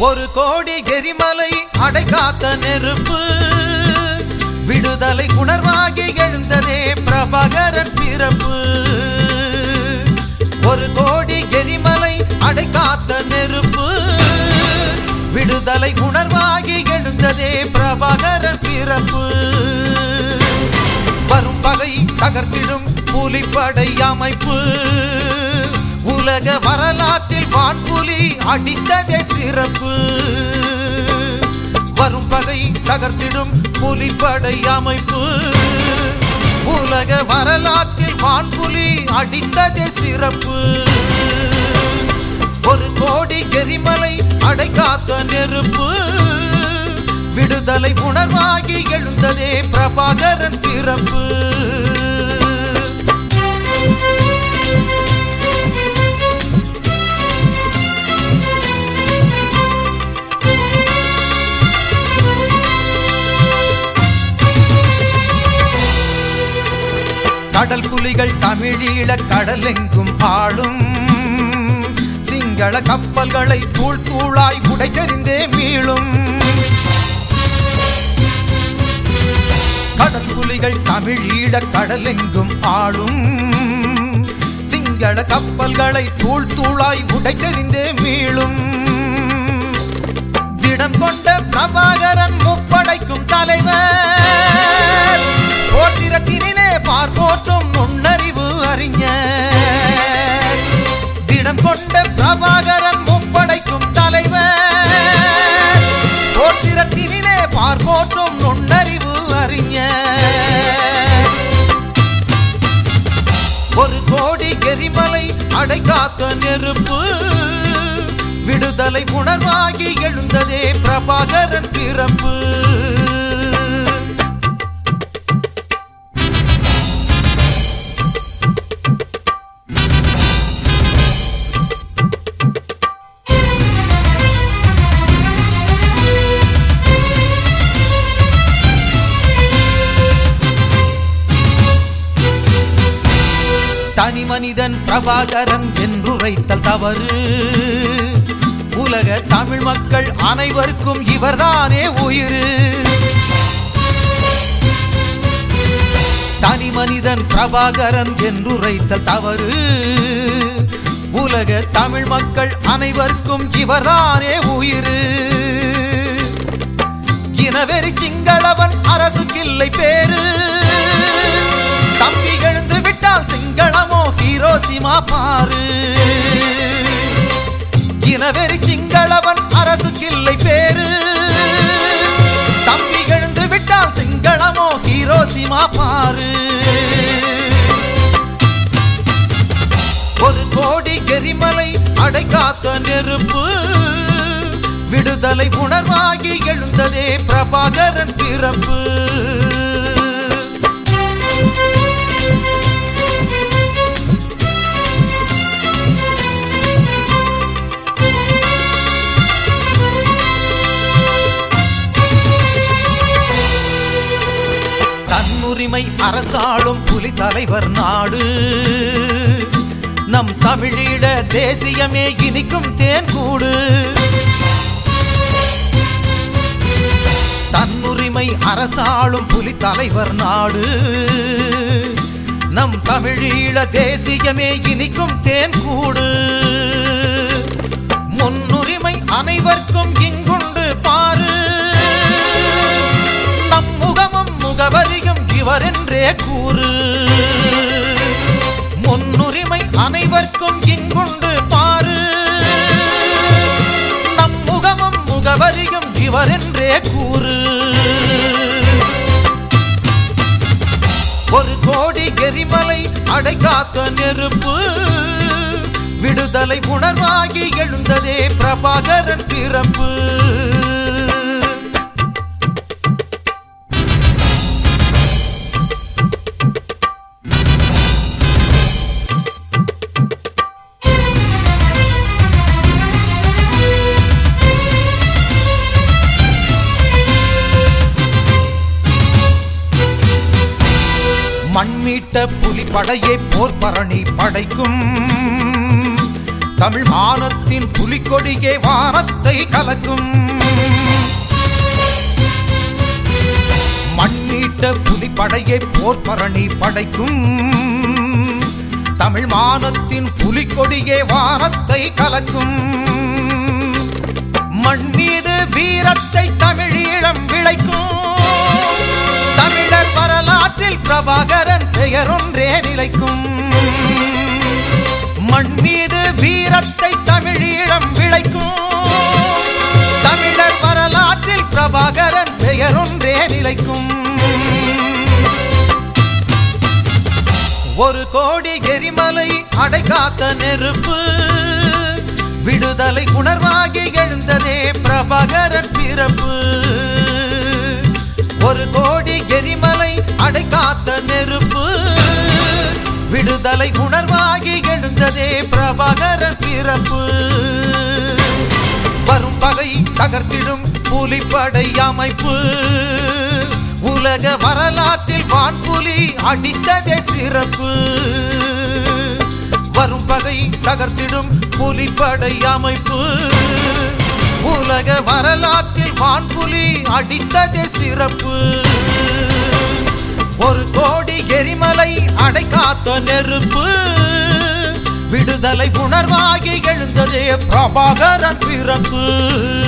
ஒரு கோடி எரிமலை அடைகாத்த நெருப்பு விடுதலை உணர்வாகி எழுந்ததே பிரபாகரன் பிறப்பு ஒரு கோடி எரிமலை அடைகாத்த நெருப்பு விடுதலை உணர்வாகி எழுந்ததே பிரபாகரன் பிறப்பு வரும் பகை தகர்த்திடும் புலிப்படை அமைப்பு உலக வரலாற்றில் வான்புலி அடித்ததே சிறப்பு வரும் பகை தகர்த்திடும் புலிப்படை அமைப்பு உலக வரலாற்றில் வான்புலி அடித்ததே சிறப்பு ஒரு கோடி எரிமலை அடைக்காத்த நெருப்பு விடுதலை உணர்வாகி எழுந்ததே பிரபாகரன் பிறப்பு கடல் புலிகள் தமிழீழ கடலெங்கும் ஆளும் சிங்கள கப்பல்களை தூள் தூளாய் உடைத்தெறிந்தே மீளும் கடல் புலிகள் தமிழீழ கடலெங்கும் ஆளும் சிங்கள கப்பல்களை தூள் தூளாய் உடைத்தெறிந்தே மீளும் திடம் கொண்ட பிரபாகரன் முப்படைக்கும் தலைவர் போத்திரத்தினிலே பார்ப்போற்றும் நுண்ணறிவு அறிஞர் திடம் கொண்ட பிரபாகரன் முப்படைக்கும் தலைவர் போத்திரத்தினிலே பார்ப்போற்றும் நுண்ணறிவு அறிஞர் ஒரு கோடி எரிமலை அடைக்காத்த நெருப்பு விடுதலை உணர்வாகி எழுந்ததே பிரபாகரன் பிறப்பு தனி மனிதன் பிரபாகரன் என்றுரைத்தல் தவறு உலக தமிழ் மக்கள் அனைவருக்கும் இவர்தானே உயிர் தனி மனிதன் பிரபாகரன் என்றுரைத்தல் தவறு உலக தமிழ் மக்கள் அனைவருக்கும் இவர்தானே உயிர் இனவெறி சிங்களவன் அரசுக்கில்லை பேரு தம்பி எழுந்து விட்டால் சிங்களமோ ஹீரோசிமா பாரு இனவெறி சிங்களவன் அரசுக்கில்லை பேரு தம்பி எழுந்து விட்டால் சிங்களமோ ஹீரோசிமா பாரு ஒரு கோடி எரிமலை அடைக்காத்த நெருப்பு விடுதலை உணர்வாகி எழுந்ததே பிரபாகரன் பிறப்பு தன்னுரிமை அரசாளும் புலி தலைவர் நாடு நம் தமிழீழ தேசியமே இனிக்கும் தேன்கூடு தன்னுரிமை அரசாளும் புலி தலைவர் நாடு நம் தமிழீழ தேசியமே இனிக்கும் தேன்கூடு முன்னுரிமை அனைவர்க்கும் இங்குண்டு பாரு நம் முகமும் முகவரியும் இவரென்றே கூறு முன்னுரிமை அனைவர்க்கும் இங்குண்டு பாரு நம் முகமும் முகவரியும் இவரென்றே கூறு ஒரு கோடி எரிமலை அடைக்காத்த நெருப்பு விடுதலை உணர்வாகி எழுந்ததே பிரபாகரன் பிறப்பு மண்மீட்ட புலி படையை போர் பரணி படைக்கும் தமிழ் மானத்தின் புலிக்கொடியே வானத்தை கலக்கும் மண்ணீட்ட புலிப்படையை போர்பரணி படைக்கும் தமிழ் மானத்தின் புலிக்கொடியே வானத்தை கலக்கும் மண் மீது வீரத்தை தமிழீழம் விளைக்கும் தமிழர் வரலாற்றில் பிரபாகரன் பெயரொன்றே நிலைக்கும் மண் மீது வீரத்தை தமிழீழம் விளைக்கும் தமிழர் வரலாற்றில் பிரபாகரன் பெயரொன்றே நிலைக்கும் ஒரு கோடி எரிமலை அடைகாத்த நெருப்பு விடுதலை உணர்வாகி எழுந்ததே பிரபாகரன் பிறப்பு ஒரு கோடி எரிமலை அடைகாத்த நெருப்பு விடுதலை உணர்வாகி எழுந்ததே பிரபாகரன் பிறப்பு வரும் பகை தகர்த்திடும் புலிப்படை அமைப்பு உலக வரலாற்றில் வான்புலி அடித்ததே சிறப்பு வரும் பகை தகர்த்திடும் புலிப்படை அமைப்பு உலக வரலாற்றில் வான்புலி அடித்ததே சிறப்பு ஒரு கோடி எரிமலை அடைக்காத்த நெருப்பு விடுதலை உணர்வாகி எழுந்ததே பிரபாகரன் பிறப்பு